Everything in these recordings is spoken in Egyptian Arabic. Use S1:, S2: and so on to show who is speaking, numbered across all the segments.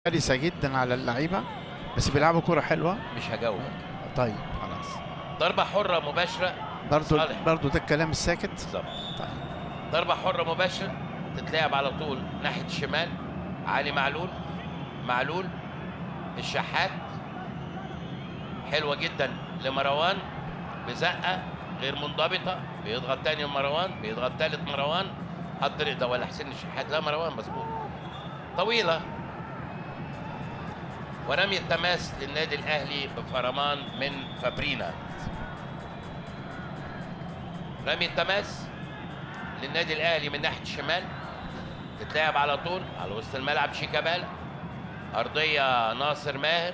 S1: شرسة جدا على اللعيبة بس بيلعبوا كرة حلوة
S2: مش هجاوب
S1: طيب خلاص
S2: ضربة حرة مباشرة
S1: برضو
S2: صالح.
S1: برضو ده الكلام الساكت
S2: بالظبط
S1: طيب
S2: ضربة حرة مباشرة تتلعب على طول ناحية الشمال علي معلول معلول الشحات حلوة جدا لمروان بزقة غير منضبطة بيضغط تاني مروان بيضغط تالت مروان حط ده ولا حسين الشحات لا مروان مظبوط طويلة ورمي التماس للنادي الأهلي بفرمان من فابرينا رمي التماس للنادي الاهلي من ناحيه الشمال تتلعب على طول على وسط الملعب شيكابالا ارضيه ناصر ماهر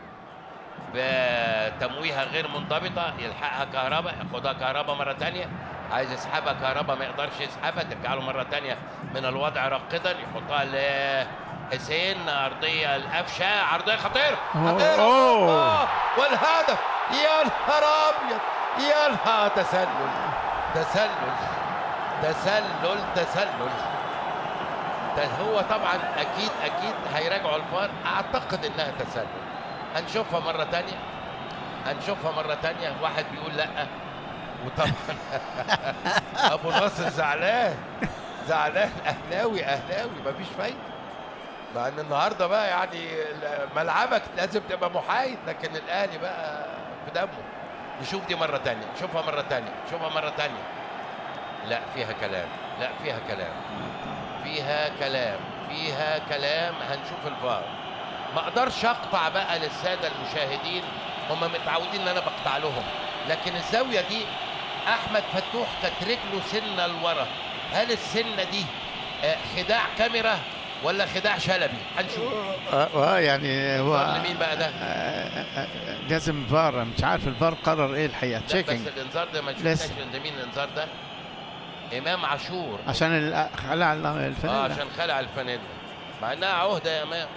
S2: بتمويهه غير منضبطه يلحقها كهربا ياخدها كهربا مره تانية عايز يسحبها كهربا ما يقدرش يسحبها ترجع له مره تانية من الوضع راقدا يحطها لحسين ارضيه القفشه عرضيه خطيره خطيره
S1: أوه.
S2: آه، والهدف يا نهار ابيض يا نهار تسلل تسلل تسلل تسلل ده هو طبعا اكيد اكيد هيراجعوا الفار اعتقد انها تسلل هنشوفها مره تانية هنشوفها مره تانية واحد بيقول لا وطبعا ابو ناصر زعلان زعلان اهلاوي اهلاوي مفيش فايده مع ان النهارده بقى يعني ملعبك لازم تبقى محايد لكن الاهلي بقى في دمه نشوف دي مره تانية نشوفها مره تانية نشوفها مره تانية لا فيها كلام لا فيها كلام فيها كلام فيها كلام هنشوف الفار ما اقدرش اقطع بقى للساده المشاهدين هم متعودين ان انا بقطع لهم لكن الزاويه دي احمد فتوح كانت رجله سنه لورا هل السنه دي آه، خداع كاميرا ولا خداع شلبي هنشوف
S1: اه آه، يعني هو
S2: الفار لمين بقى ده؟
S1: آه، آه، لازم فار مش عارف الفار قرر ايه الحقيقة
S2: لا بس
S1: تشيكينج
S2: الانذار ده ما
S1: لسه.
S2: شفناش عند مين الانذار ده امام عاشور
S1: عشان ال- خلع ال-
S2: اه
S1: الفانيلا
S2: عشان خلع الفانيلا مع انها عهده يا امام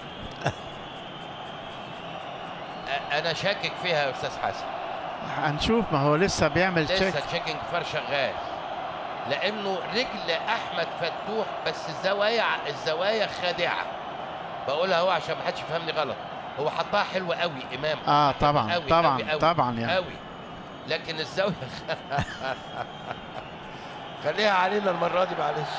S2: أ- انا شاكك فيها يا استاذ حسن
S1: هنشوف ما هو لسه بيعمل
S2: لسه
S1: تشيك
S2: التشيكنج فار شغال لانه رجل احمد فتوح بس الزوايا الزوايا خادعه بقولها هو عشان ما حدش يفهمني غلط هو حطها حلوه قوي امام
S1: اه طبعا
S2: أوي
S1: طبعا
S2: أوي أوي
S1: طبعا يعني
S2: قوي لكن الزاويه خليها علينا المره دي معلش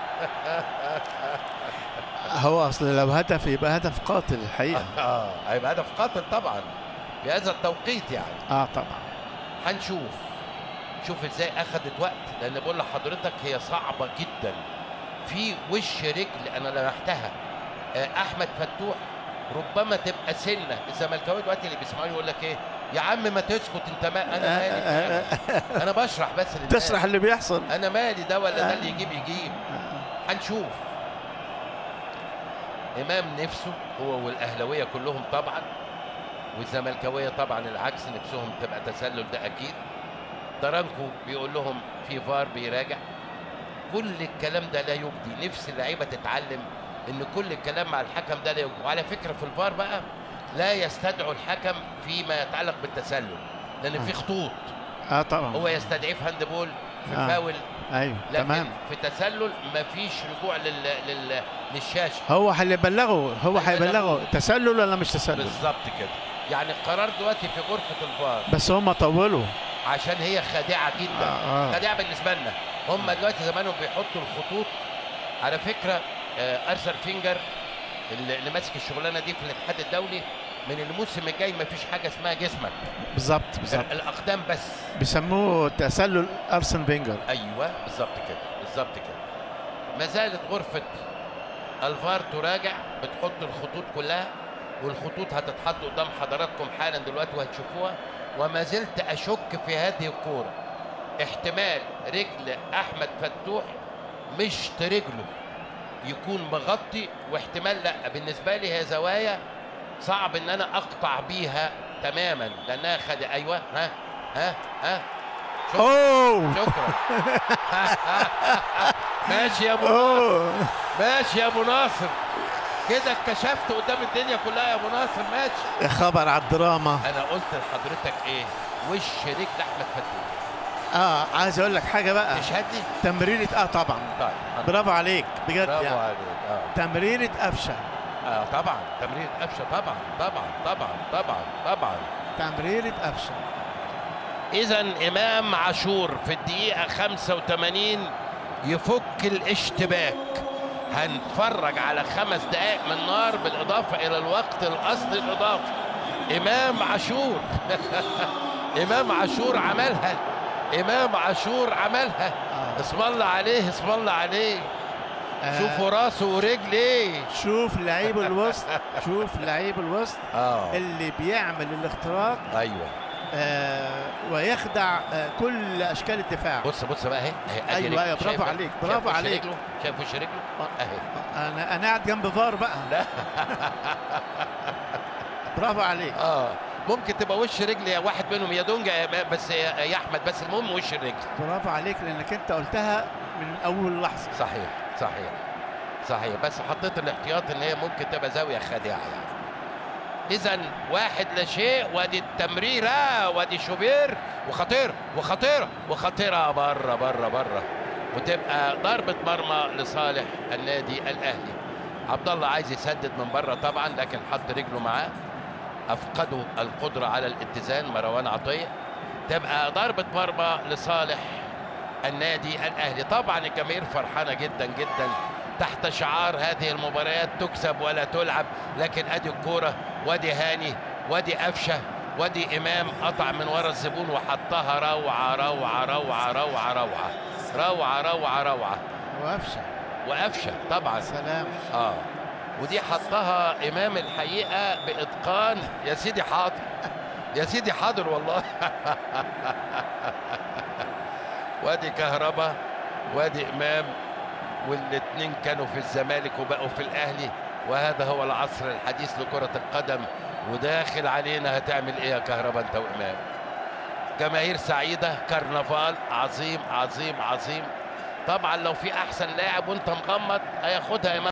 S1: هو اصل لو هدف يبقى هدف قاتل الحقيقة
S2: اه هيبقى هدف قاتل طبعا في هذا التوقيت يعني
S1: اه طبعا
S2: هنشوف شوف ازاي اخذت وقت لان بقول لحضرتك هي صعبه جدا في وش رجل انا لمحتها آه، احمد فتوح ربما تبقى سنه الزملكاويه دلوقتي اللي بيسمعوني يقول لك ايه يا عم ما تسكت انت ما انا مالي بتاعك. انا بشرح بس للناس.
S1: تشرح اللي بيحصل
S2: انا مالي ده ولا ده اللي يجيب يجيب هنشوف امام نفسه هو والاهلاويه كلهم طبعا والزملكاويه طبعا العكس نفسهم تبقى تسلل ده اكيد ترانكو بيقول لهم في فار بيراجع كل الكلام ده لا يجدي نفس اللعيبه تتعلم ان كل الكلام مع الحكم ده لا يجدي وعلى فكره في الفار بقى لا يستدعوا الحكم فيما يتعلق بالتسلل لان في خطوط
S1: اه طبعا
S2: هو يستدعيه في هاند بول في
S1: آه.
S2: فاول
S1: ايوه
S2: لكن
S1: تمام
S2: في تسلل مفيش رجوع لل... لل... للشاشه
S1: هو هيبلغه هو
S2: هيبلغه.
S1: هيبلغه تسلل ولا مش تسلل
S2: بالظبط كده يعني القرار دلوقتي في غرفه الفار
S1: بس هم طولوا
S2: عشان هي خادعه جدا
S1: آه، آه.
S2: خادعه بالنسبه لنا هم دلوقتي زمانهم بيحطوا الخطوط على فكره آه، ارثر فينجر اللي اللي ماسك الشغلانه دي في الاتحاد الدولي من الموسم الجاي مفيش حاجه اسمها جسمك
S1: بالظبط بالظبط
S2: الاقدام بس
S1: بيسموه تسلل ارسن فينجر
S2: ايوه بالظبط كده بالظبط كده ما زالت غرفه الفار تراجع بتحط الخطوط كلها والخطوط هتتحط قدام حضراتكم حالا دلوقتي وهتشوفوها وما زلت اشك في هذه الكوره احتمال رجل احمد فتوح مش رجله يكون مغطي واحتمال لا بالنسبه لي هي زوايا صعب ان انا اقطع بيها تماما لانها خد ايوه ها ها ها شكرا
S1: اوه
S2: شكرا ماشي يا ابو ناصر
S1: اوه
S2: ماشي يا ابو ناصر كده اتكشفت قدام الدنيا كلها يا ابو ناصر ماشي
S1: يا خبر على الدراما
S2: انا قلت لحضرتك ايه وش رجل احمد فتوح
S1: اه عايز اقول لك حاجه بقى
S2: تشهد لي
S1: تمريره اه طبعا
S2: طيب
S1: برافو عليك بجد
S2: برافو
S1: يعني
S2: عليك اه
S1: تمريره قفشه
S2: آه طبعا تمرير قفشه طبعا طبعا طبعا طبعا طبعا
S1: تمريرة قفشه
S2: اذا امام عاشور في الدقيقه 85 يفك الاشتباك هنتفرج على خمس دقائق من نار بالاضافه الى الوقت الاصلي الاضافي امام عاشور امام عاشور عملها امام عاشور عملها
S1: آه.
S2: اسم الله عليه اسم الله عليه
S1: آه،
S2: شوفوا راسه ورجليه
S1: شوف لعيب الوسط شوف لعيب الوسط
S2: اه
S1: اللي بيعمل الاختراق
S2: ايوه
S1: آه ويخدع آه كل اشكال الدفاع
S2: بص بص بقى اهي اهي أدي
S1: أيوة،
S2: رجله.
S1: أيوة، برافو
S2: شايف-
S1: عليك،
S2: شايف
S1: برافو
S2: وش
S1: عليك.
S2: رجله؟ شايف وش رجله اهي
S1: انا انا قاعد جنب فار بقى
S2: لا
S1: برافو عليك
S2: اه ممكن تبقى وش رجل يا واحد منهم يا دونجا يا- بس يا يا احمد بس المهم وش الرجل
S1: برافو عليك لانك انت قلتها من اول لحظه
S2: صحيح صحيح صحيح بس حطيت الاحتياط ان هي ممكن تبقى زاويه خادعه يعني اذا واحد لا شيء وادي التمريره وادي شوبير وخطيره وخطيره وخطيره بره بره بره وتبقى ضربه مرمى لصالح النادي الاهلي عبد الله عايز يسدد من بره طبعا لكن حط رجله معاه افقدوا القدره على الاتزان مروان عطيه تبقى ضربه مرمى لصالح النادي الاهلي طبعا الجماهير فرحانه جدا جدا تحت شعار هذه المباريات تكسب ولا تلعب لكن ادي الكوره وادي هاني وادي قفشه وادي امام قطع من ورا الزبون وحطها روعه روعه روعه روعه روعه روعه روعه روعه
S1: وقفشه
S2: وقفشه طبعا
S1: سلام
S2: اه ودي حطها امام الحقيقه باتقان يا سيدي حاضر يا سيدي حاضر والله وادي كهربا وادي امام والاثنين كانوا في الزمالك وبقوا في الاهلي وهذا هو العصر الحديث لكره القدم وداخل علينا هتعمل ايه يا كهربا انت وامام جماهير سعيده كرنفال عظيم عظيم عظيم طبعا لو في احسن لاعب وانت مغمض هياخدها امام